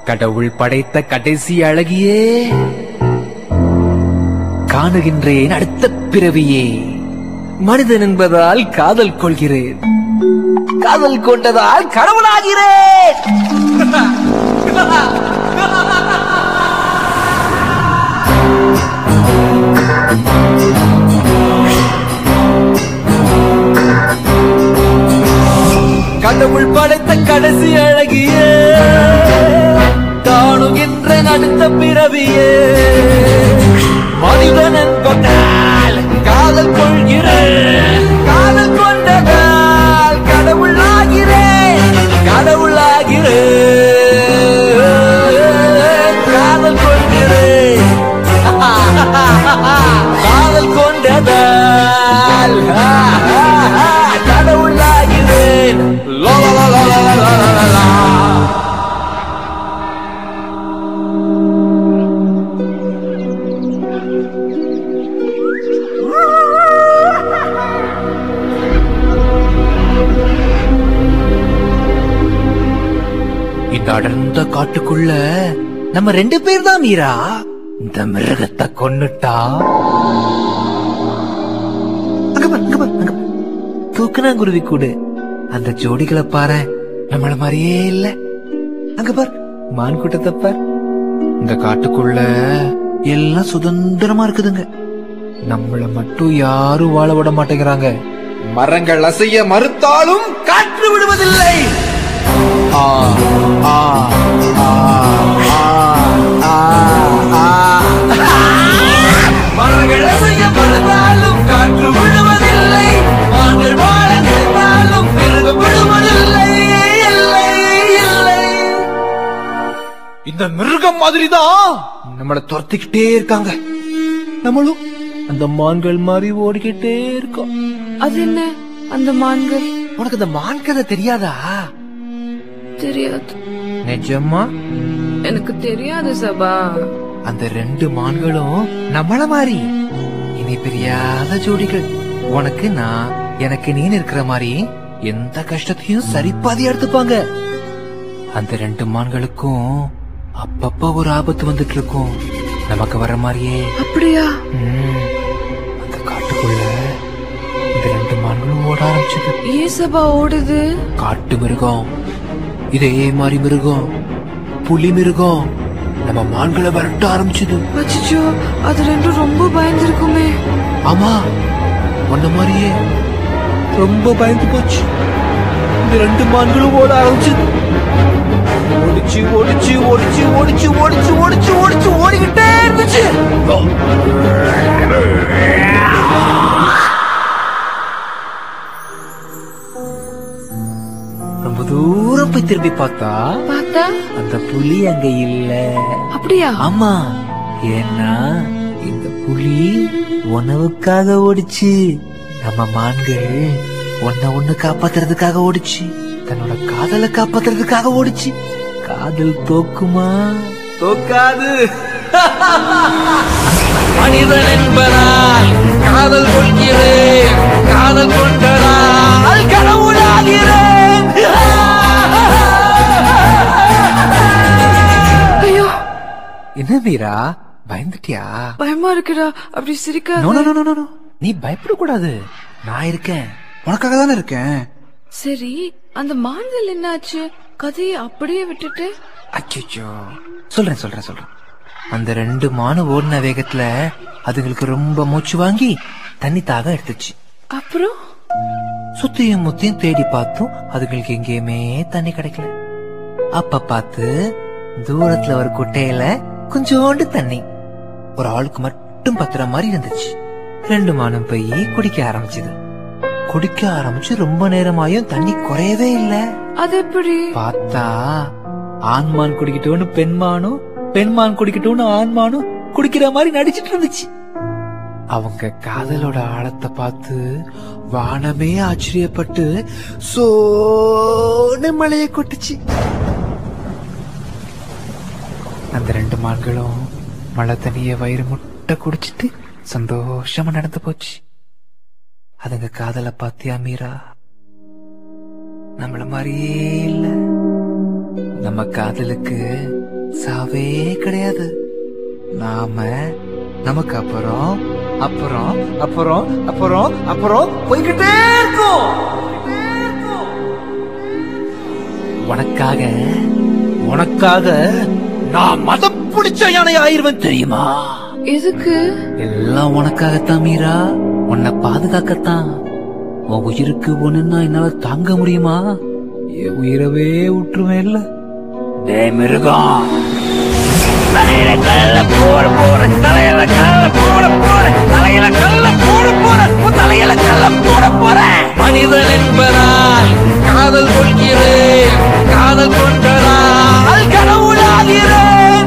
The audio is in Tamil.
கடவுள் படைத்த கடைசி அழகியே காணுகின்றேன் அடுத்த பிறவியே மனிதன் என்பதால் காதல் கொள்கிறேன் காதல் கொண்டதால் கடவுளாகிறேன் கடவுள் படைத்த கடைசி அழகியே காணுகின்ற அடுத்த பிறவியே மனிதன் என்பதால் காதல் கொள்கிறேன் காதல் கொண்டதால் கடவுள் ஆகிறேன் கடவுள் ஆகிறேன் காதல் கொள்கிறேன் காதல் கொண்டதால் கடவுள் ஆகிறேன் லா லா லா லா லா லா லா லா இந்த அடர்ந்த காட்டுக்குள்ள நம்ம ரெண்டு பேர் தான் மீரா இந்த மிருகத்தை கொன்னுட்டா அங்க பாரு, அங்க பாரு, அங்க பாரு. தூக்குனாங்குருவி கூடு அந்த ஜோடிகளை பாரு நம்மள மாதிரியே இல்ல அங்க பார் மான் கூட்டத்தை பார் இந்த காட்டுக்குள்ள எல்லாம் சுதந்திரமா இருக்குதுங்க நம்மள மட்டும் யாரும் வாழ விட மாட்டேங்கிறாங்க மரங்கள் அசைய மறுத்தாலும் காற்று விடுவதில்லை ஆ ஆ ஆ ஆ ஆ ஆ மரங்கள் அசைய மறுத்தாலும் காற்று விடுவதில்லை மான்கள் வாழ நினைத்தாலும் பிறகு விடுவதில்லை இல்லை இல்லை இந்த மிருகம் மாதிரிதான் நம்மள துரத்திக்கிட்டே இருக்காங்க நம்மளும் அந்த மான்கள் மாதிரி ஓடிக்கிட்டே இருக்கோம் அது என்ன அந்த மான்கள் உனக்கு இந்த மான் கதை தெரியாதா தெரியாது நிஜமா எனக்கு தெரியாது சபா அந்த ரெண்டு மான்களும் நம்மள மாதிரி இனி பிரியாத ஜோடிகள் உனக்கு நான் எனக்கு நீன்னு இருக்கிற மாதிரி எந்த கஷ்டத்தையும் சரிப்பாதி எடுத்துப்பாங்க அந்த ரெண்டு மான்களுக்கும் அப்பப்ப ஒரு ஆபத்து வந்துட்டு இருக்கும் நமக்கு வர மாதிரியே அப்படியா ம், அந்த காட்டுக்குள்ள இந்த ரெண்டு மான்களும் ஓட ஆரம்பிச்சது ஏன் சபா ஓடுது காட்டு மிருகம் இதே மாதிரி மிருகம் புலி மிருகம் நம்ம மான்களை விரட்ட ஆரம்பிச்சது அச்சோ அது ரெண்டும் ரொம்ப பயந்துருக்குமே ஆமா உன்ன மாதிரியே ரொம்ப பயந்து போச்சு இந்த ரெண்டு மான்களும் ஓட ஆரம்பிச்சது ஓடிச்சு ஓடிச்சு ஓடிச்சு ஓடிச்சு ஓடிச்சு ஓடிச்சு ஓடிச்சு ஓடிக்கிட்டே இருந்துச்சு ரொம்ப தூரம் போய் திரும்பி பார்த்தா பார்த்தா அந்த புலி அங்க இல்ல அப்படியா ஆமா ஏன்னா இந்த புலி உணவுக்காக ஓடிச்சு நம்ம மான்கள் ஒன்ன ஒண்ணு காப்பாத்துறதுக்காக ஓடிச்சு தன்னோட காதலை காப்பாத்துறதுக்காக ஓடிச்சு காதல் தோக்குமா தோக்காது மனிதன் என்பதால் காதல் கொள்கிறேன் காதல் கொண்டதால் கடவுளாகிறேன் ஐயோ என்ன மீரா பயந்துட்டியா பயமா இருக்குடா அப்படி நோ சிரிக்காத நோ நோ நோ, நோ நீ பயப்படக்கூடாது நான் இருக்கேன் உனக்காக தானே இருக்கேன் சரி அந்த மான்கள் என்னாச்சு கதையை அப்படியே விட்டுட்டு அச்சோ சொல்றேன் சொல்றேன் சொல்றேன் அந்த ரெண்டு மானு ஓடின வேகத்துல அதுங்களுக்கு ரொம்ப மூச்சு வாங்கி தண்ணி தாக எடுத்துச்சு அப்புறம் சுத்தியும் முத்தியும் தேடி பார்த்தும் அதுங்களுக்கு எங்கேயுமே தண்ணி கிடைக்கல அப்ப பார்த்து தூரத்துல ஒரு குட்டையில கொஞ்சோண்டு தண்ணி ஒரு ஆளுக்கு மட்டும் பத்துற மாதிரி இருந்துச்சு ரெண்டு மானும் போய் குடிக்க ஆரம்பிச்சது குடிக்க ஆரம்பிச்சு ரொம்ப நேரமாயும் தண்ணி குறையவே இல்லை அது எப்படி பார்த்தா ஆண்மான் குடிக்கட்டும்னு பெண்மானும் பெண்மான் குடிக்கட்டும்னு ஆண்மானும் குடிக்கிற மாதிரி நடிச்சிட்டு இருந்துச்சு அவங்க காதலோட ஆழத்தை பார்த்து வானமே ஆச்சரியப்பட்டு சோனு மழைய கொட்டுச்சு அந்த ரெண்டு மான்களும் மழை தண்ணிய வயிறு முட்டை குடிச்சிட்டு சந்தோஷமா நடந்து போச்சு அதுங்க காதலை பாத்தியா மீரா நம்மள மாதிரியே இல்ல நம்ம காதலுக்கு சாவே கிடையாது நாம நமக்கு அப்புறம் அப்புறம் அப்புறம் அப்புறம் அப்புறம் போய்கிட்டே இருக்கோம் உனக்காக உனக்காக நான் மதம் பிடிச்ச யானை ஆயிருவேன் தெரியுமா எதுக்கு எல்லாம் உனக்காகத்தான் மீரா உன்னை பாதுகாக்கத்தான் உன் உயிருக்கு ஒண்ணுன்னா என்னால தாங்க முடியுமா என் உயிரவே விட்டுருவேன் இல்ல டே மிருகம் தலையில கல்ல போட போற தலையில கல்ல போட போற தலையில கல்ல போட போற உன் தலையில கல்ல போட போற மனிதன் என்பதால் காதல் கொள்கிறேன் காதல் கொண்டதால் கடவுளாகிறேன்